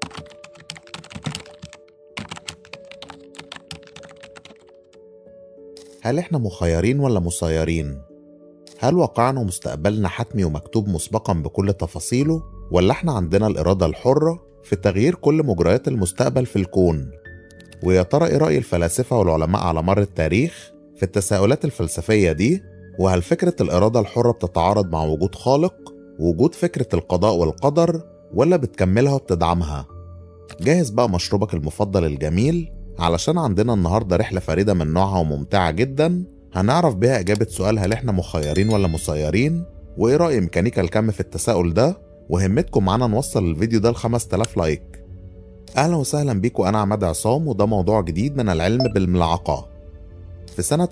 هل احنا مخيرين ولا مسيرين؟ هل واقعنا ومستقبلنا حتمي ومكتوب مسبقا بكل تفاصيله ولا احنا عندنا الإرادة الحرة في تغيير كل مجريات المستقبل في الكون؟ ويا ترى ايه رأي الفلاسفة والعلماء على مر التاريخ في التساؤلات الفلسفية دي؟ وهل فكرة الإرادة الحرة بتتعارض مع وجود خالق ووجود فكرة القضاء والقدر ولا بتكملها وبتدعمها؟ جاهز بقى مشروبك المفضل الجميل علشان عندنا النهاردة رحلة فريدة من نوعها وممتعة جدا هنعرف بيها إجابة سؤال هل إحنا مخيرين ولا مسيرين وإيه رأي ميكانيكا الكم في التساؤل ده وهمتكم معانا نوصل الفيديو ده ل 5000 لايك أهلا وسهلا بيكم أنا عماد عصام وده موضوع جديد من العلم بالملعقة في سنة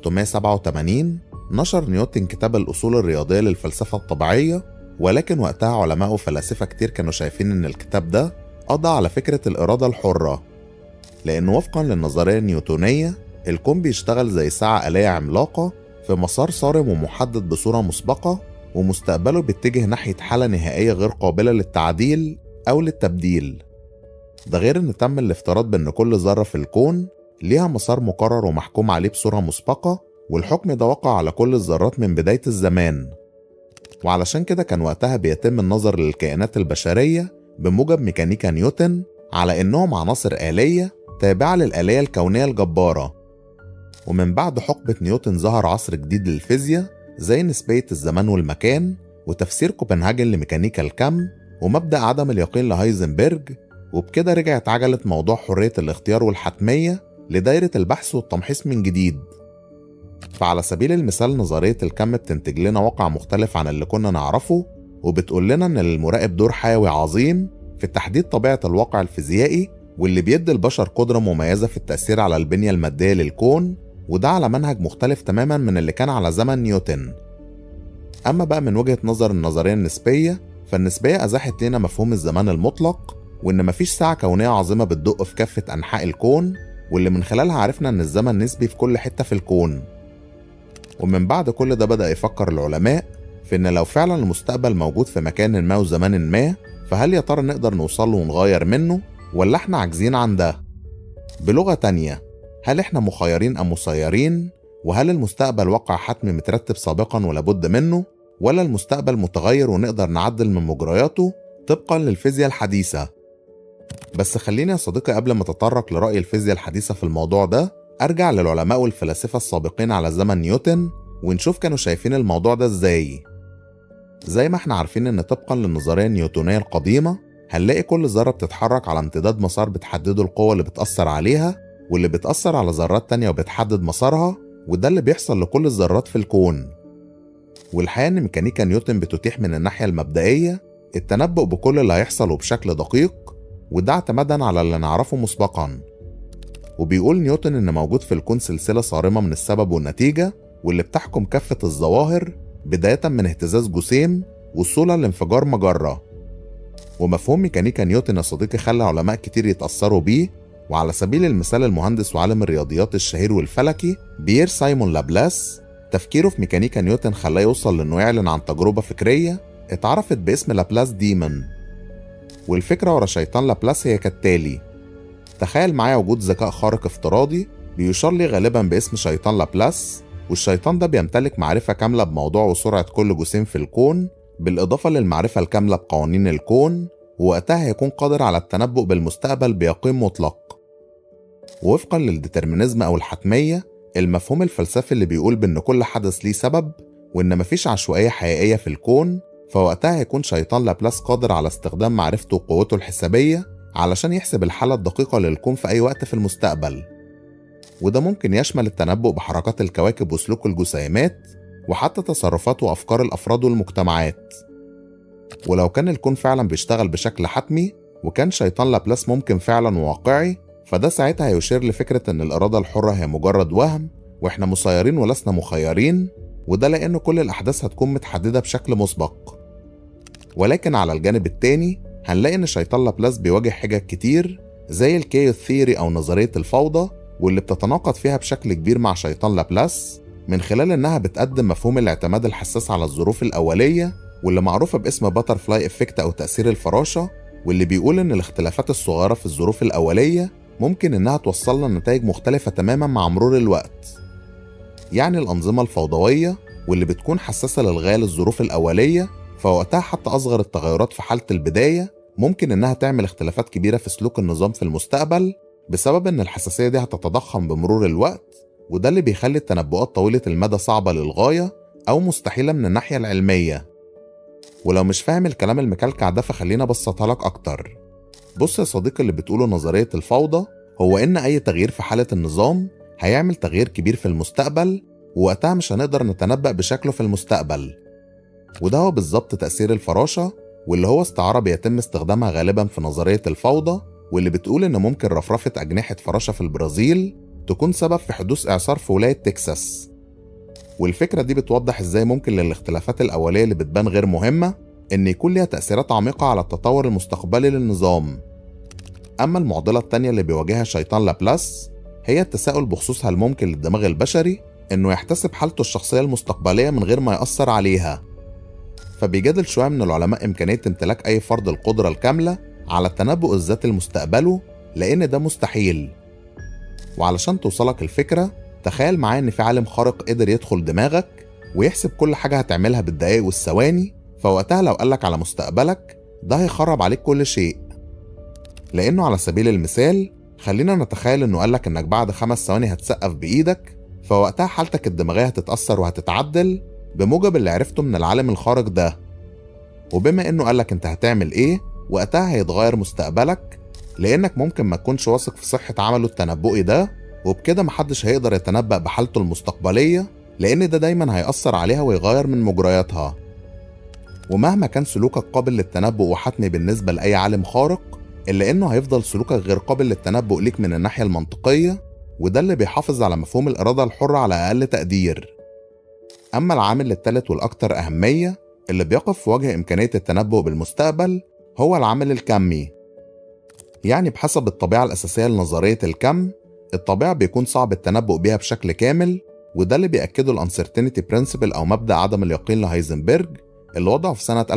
1687 نشر نيوتن كتاب الأصول الرياضية للفلسفة الطبيعية ولكن وقتها علماء وفلاسفة كتير كانوا شايفين إن الكتاب ده قضى على فكرة الإرادة الحرة لأن وفقا للنظرية النيوتونية الكون بيشتغل زي ساعة آلية عملاقة في مسار صارم ومحدد بصورة مسبقة ومستقبله بيتجه ناحية حالة نهائية غير قابلة للتعديل أو للتبديل ده غير إن تم الافتراض بأن كل ذرة في الكون ليها مسار مقرر ومحكوم عليه بصورة مسبقة والحكم ده وقع على كل الذرات من بداية الزمان وعلشان كده كان وقتها بيتم النظر للكائنات البشرية بموجب ميكانيكا نيوتن على إنهم عناصر آلية تابعة للآلية الكونية الجبارة ومن بعد حقبة نيوتن ظهر عصر جديد للفيزياء زي نسبية الزمان والمكان وتفسير كوبنهاجن لميكانيكا الكم ومبدأ عدم اليقين لهايزنبرج وبكده رجعت عجلة موضوع حرية الاختيار والحتمية لدايرة البحث والتمحيص من جديد فعلى سبيل المثال نظرية الكم بتنتج لنا واقع مختلف عن اللي كنا نعرفه وبتقول لنا إن للمراقب دور حيوي عظيم في تحديد طبيعة الواقع الفيزيائي واللي بيدي البشر قدرة مميزة في التأثير على البنية المادية للكون وده على منهج مختلف تماما من اللي كان على زمن نيوتن أما بقى من وجهة نظر النظرية النسبية فالنسبية أزاحت لنا مفهوم الزمان المطلق وإن مفيش ساعة كونية عظيمة بتدق في كافة أنحاء الكون واللي من خلالها عرفنا إن الزمن نسبي في كل حتة في الكون ومن بعد كل ده بدأ يفكر العلماء في إن لو فعلا المستقبل موجود في مكان ما وزمان ما فهل يا ترى نقدر نوصل له ونغير منه ولا احنا عاجزين عن ده؟ بلغة تانية هل احنا مخيرين أم مسيرين؟ وهل المستقبل واقع حتمي مترتب سابقا ولابد منه؟ ولا المستقبل متغير ونقدر نعدل من مجرياته طبقا للفيزياء الحديثة؟ بس خليني يا صديقي قبل ما اتطرق لرأي الفيزياء الحديثة في الموضوع ده أرجع للعلماء والفلاسفة السابقين على زمن نيوتن ونشوف كانوا شايفين الموضوع ده ازاي زي ما احنا عارفين ان طبقا للنظرية النيوتونية القديمة هنلاقي كل ذرة بتتحرك على امتداد مسار بتحدده القوة اللي بتأثر عليها واللي بتأثر على ذرات تانية وبتحدد مسارها وده اللي بيحصل لكل الذرات في الكون والحقيقة إن ميكانيكا نيوتن بتتيح من الناحية المبدئية التنبؤ بكل اللي هيحصل وبشكل دقيق وده اعتمادا على اللي نعرفه مسبقا وبيقول نيوتن إن موجود في الكون سلسلة صارمة من السبب والنتيجة واللي بتحكم كافة الظواهر بداية من اهتزاز جسيم وصولا لانفجار مجرة ومفهوم ميكانيكا نيوتن يا صديقي خلى علماء كتير يتأثروا بيه وعلى سبيل المثال المهندس وعالم الرياضيات الشهير والفلكي بيير سايمون لابلاس تفكيره في ميكانيكا نيوتن خلاه يوصل لانه يعلن عن تجربة فكرية اتعرفت باسم لابلاس ديمون والفكرة ورا شيطان لابلاس هي كالتالي تخيل معايا وجود ذكاء خارق افتراضي بيشار لي غالبا باسم شيطان لابلاس والشيطان ده بيمتلك معرفة كاملة بموضوع وسرعة كل جسيم في الكون بالإضافة للمعرفة الكاملة بقوانين الكون ووقتها هيكون قادر على التنبؤ بالمستقبل بيقين مطلق وفقا للديترمينيزم أو الحتمية المفهوم الفلسفي اللي بيقول بإن كل حدث ليه سبب وإن مفيش عشوائية حقيقية في الكون فوقتها هيكون شيطان لابلاس قادر على استخدام معرفته وقوته الحسابية علشان يحسب الحالة الدقيقة للكون في أي وقت في المستقبل وده ممكن يشمل التنبؤ بحركات الكواكب وسلوك الجسيمات وحتى تصرفات وأفكار الأفراد والمجتمعات ولو كان الكون فعلا بيشتغل بشكل حتمي وكان شيطان لابلاس ممكن فعلا واقعي فده ساعتها هيشير لفكرة إن الإرادة الحرة هي مجرد وهم وإحنا مسيرين ولسنا مخيرين وده لأن كل الأحداث هتكون متحددة بشكل مسبق ولكن على الجانب التاني هنلاقي إن شيطان لابلاس بيواجه حجج كتير زي الكيو ثيري أو نظرية الفوضى واللي بتتناقض فيها بشكل كبير مع شيطان لابلاس من خلال إنها بتقدم مفهوم الاعتماد الحساس على الظروف الأولية واللي معروفة باسم باتر فلاي افكت أو تأثير الفراشة واللي بيقول إن الاختلافات الصغيرة في الظروف الأولية ممكن إنها توصلنا لنتائج مختلفة تماما مع مرور الوقت يعني الأنظمة الفوضوية واللي بتكون حساسة للغاية للظروف الأولية فوقتها حتى أصغر التغيرات في حالة البداية ممكن إنها تعمل اختلافات كبيرة في سلوك النظام في المستقبل بسبب إن الحساسية دي هتتضخم بمرور الوقت وده اللي بيخلي التنبؤات طويلة المدى صعبة للغاية أو مستحيلة من الناحية العلمية ولو مش فاهم الكلام المكلكع ده فخلينا بسطها لك أكتر بص يا صديقي اللي بتقوله نظرية الفوضى هو إن أي تغيير في حالة النظام هيعمل تغيير كبير في المستقبل ووقتها مش هنقدر نتنبأ بشكله في المستقبل وده هو بالظبط تأثير الفراشة واللي هو استعارة بيتم استخدامها غالبا في نظرية الفوضى واللي بتقول إن ممكن رفرفة أجنحة فراشة في البرازيل تكون سبب في حدوث إعصار في ولاية تكساس والفكرة دي بتوضح إزاي ممكن للاختلافات الأولية اللي بتبان غير مهمة إن يكون ليها تأثيرات عميقة على التطور المستقبلي للنظام أما المعضلة التانية اللي بيواجهها شيطان لابلاس هي التساؤل بخصوص هل ممكن للدماغ البشري إنه يحتسب حالته الشخصية المستقبلية من غير ما يأثر عليها فبيجادل شوية من العلماء إمكانية امتلاك أي فرد القدرة الكاملة على التنبؤ الذاتي لمستقبله لأن ده مستحيل وعلشان توصلك الفكرة تخيل معايا إن في عالم خارق قدر يدخل دماغك ويحسب كل حاجة هتعملها بالدقايق والثواني فوقتها لو قالك على مستقبلك ده هيخرب عليك كل شيء لأنه على سبيل المثال خلينا نتخيل إنه قالك إنك بعد خمس ثواني هتسقف بإيدك فوقتها حالتك الدماغية هتتأثر وهتتعدل بموجب اللي عرفته من العالم الخارق ده وبما إنه قالك أنت هتعمل إيه وقتها هيتغير مستقبلك لأنك ممكن ما تكونش واثق في صحة عمله التنبؤي ده وبكده محدش هيقدر يتنبأ بحالته المستقبلية لأن ده دايما هيأثر عليها ويغير من مجرياتها ومهما كان سلوكك قابل للتنبؤ وحتمي بالنسبة لأي عالم خارق إلا إنه هيفضل سلوكك غير قابل للتنبؤ ليك من الناحية المنطقية وده اللي بيحافظ على مفهوم الإرادة الحرة على أقل تقدير أما العامل الثالث والأكثر أهمية اللي بيقف في وجه إمكانية التنبؤ بالمستقبل هو العامل الكمي يعني بحسب الطبيعة الأساسية لنظرية الكم الطبيعة بيكون صعب التنبؤ بيها بشكل كامل وده اللي بيأكده الانسرتينتي برنسبل أو مبدأ عدم اليقين لهايزنبرج اللي وضعه في سنة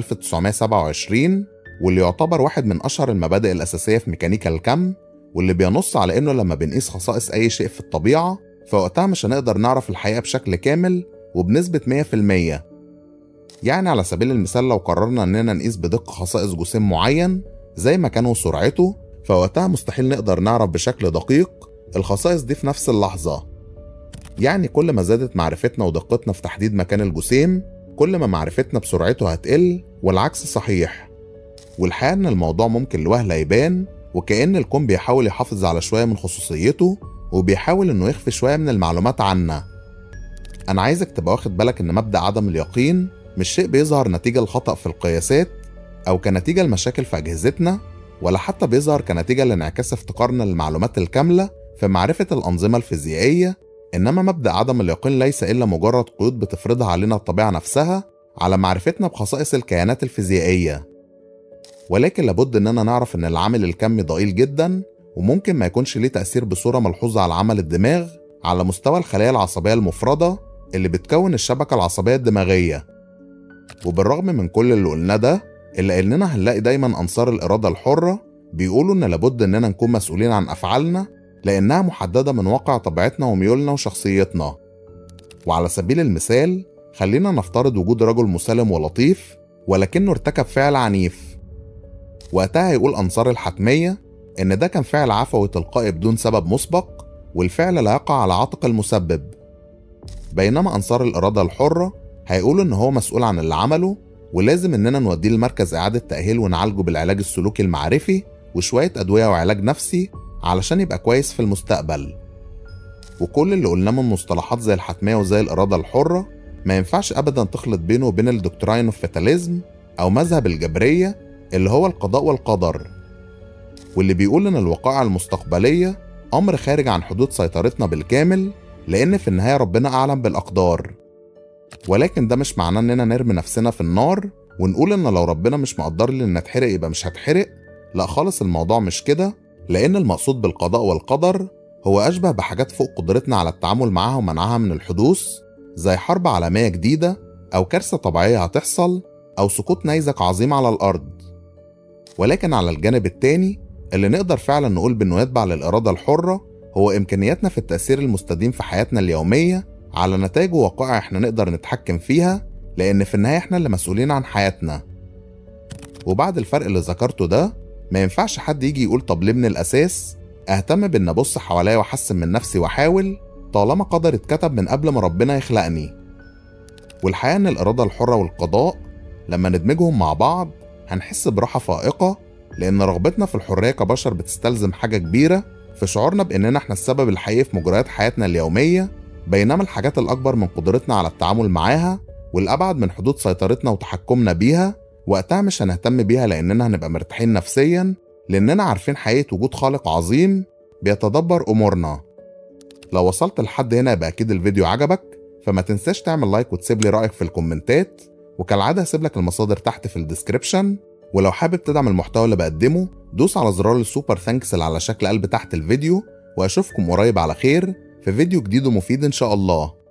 1927 واللي يعتبر واحد من أشهر المبادئ الأساسية في ميكانيكا الكم واللي بينص على إنه لما بنقيس خصائص أي شيء في الطبيعة فوقتها مش هنقدر نعرف الحقيقة بشكل كامل وبنسبة 100% يعني على سبيل المثال لو قررنا إننا نقيس بدقة خصائص جسيم معين زي مكانه وسرعته فوقتها مستحيل نقدر نعرف بشكل دقيق الخصائص دي في نفس اللحظة يعني كل ما زادت معرفتنا ودقتنا في تحديد مكان الجسيم كل ما معرفتنا بسرعته هتقل والعكس صحيح والحقيقة إن الموضوع ممكن لوهلة يبان وكأن الكون بيحاول يحافظ على شوية من خصوصيته وبيحاول إنه يخفي شوية من المعلومات عنا أنا عايزك تبقى واخد بالك إن مبدأ عدم اليقين مش شيء بيظهر نتيجة لخطأ في القياسات أو كنتيجة لمشاكل في أجهزتنا ولا حتى بيظهر كنتيجة لانعكاس افتقارنا للمعلومات الكاملة في معرفة الأنظمة الفيزيائية إنما مبدأ عدم اليقين ليس إلا مجرد قيود بتفرضها علينا الطبيعة نفسها على معرفتنا بخصائص الكيانات الفيزيائية ولكن لابد إننا نعرف إن العامل الكمي ضئيل جدا وممكن ما يكونش ليه تأثير بصورة ملحوظة على عمل الدماغ على مستوى الخلايا العصبية المفردة اللي بتكون الشبكة العصبية الدماغية وبالرغم من كل اللي قلناه ده إلا إننا هنلاقي دايما أنصار الإرادة الحرة بيقولوا إن لابد إننا نكون مسؤولين عن أفعالنا لأنها محددة من واقع طبيعتنا وميولنا وشخصيتنا وعلى سبيل المثال خلينا نفترض وجود رجل مسالم ولطيف ولكنه ارتكب فعل عنيف وقتها هيقول أنصار الحتمية إن ده كان فعل عفوي تلقائي بدون سبب مسبق والفعل لا يقع على عاتق المسبب بينما أنصار الإرادة الحرة هيقولوا إن هو مسؤول عن اللي عمله ولازم إننا نوديه لمركز إعادة تأهيل ونعالجه بالعلاج السلوكي المعرفي وشوية أدوية وعلاج نفسي علشان يبقى كويس في المستقبل وكل اللي قلناه من مصطلحات زي الحتمية وزي الإرادة الحرة ما ينفعش أبدا تخلط بينه وبين الدكتراين اوف فيتاليزم أو مذهب الجبرية اللي هو القضاء والقدر واللي بيقول إن الوقائع المستقبلية أمر خارج عن حدود سيطرتنا بالكامل لأن في النهاية ربنا أعلم بالأقدار ولكن ده مش معناه إننا نرمي نفسنا في النار ونقول إن لو ربنا مش مقدر لي إن أتحرق يبقى مش هتحرق لا خالص الموضوع مش كده لأن المقصود بالقضاء والقدر هو أشبه بحاجات فوق قدرتنا على التعامل معاها ومنعها من الحدوث زي حرب عالمية جديدة أو كارثة طبيعية هتحصل أو سقوط نيزك عظيم على الأرض ولكن على الجانب التاني اللي نقدر فعلا نقول بأنه يتبع للإرادة الحرة هو إمكانياتنا في التأثير المستديم في حياتنا اليومية على نتائج ووقائع احنا نقدر نتحكم فيها لأن في النهاية احنا اللي مسؤولين عن حياتنا وبعد الفرق اللي ذكرته ده ما ينفعش حد يجي يقول طب ليه من الأساس أهتم بإن أبص حواليا وأحسن من نفسي وأحاول طالما قدر اتكتب من قبل ما ربنا يخلقني والحقيقة إن الإرادة الحرة والقضاء لما ندمجهم مع بعض هنحس براحة فائقة لأن رغبتنا في الحرية كبشر بتستلزم حاجة كبيرة في شعورنا بإننا إحنا السبب الحقيقي في مجريات حياتنا اليومية بينما الحاجات الأكبر من قدرتنا على التعامل معاها والأبعد من حدود سيطرتنا وتحكمنا بيها وقتها مش هنهتم بيها لأننا هنبقى مرتاحين نفسيا لأننا عارفين حقيقة وجود خالق عظيم بيتدبر أمورنا لو وصلت لحد هنا يبقى أكيد الفيديو عجبك فما تنساش تعمل لايك وتسيب لي رأيك في الكومنتات وكالعادة هسيب لك المصادر تحت في الديسكريبشن ولو حابب تدعم المحتوى اللي بقدمه دوس على زرار السوبر ثانكس اللي على شكل قلب تحت الفيديو واشوفكم قريب على خير في فيديو جديد ومفيد ان شاء الله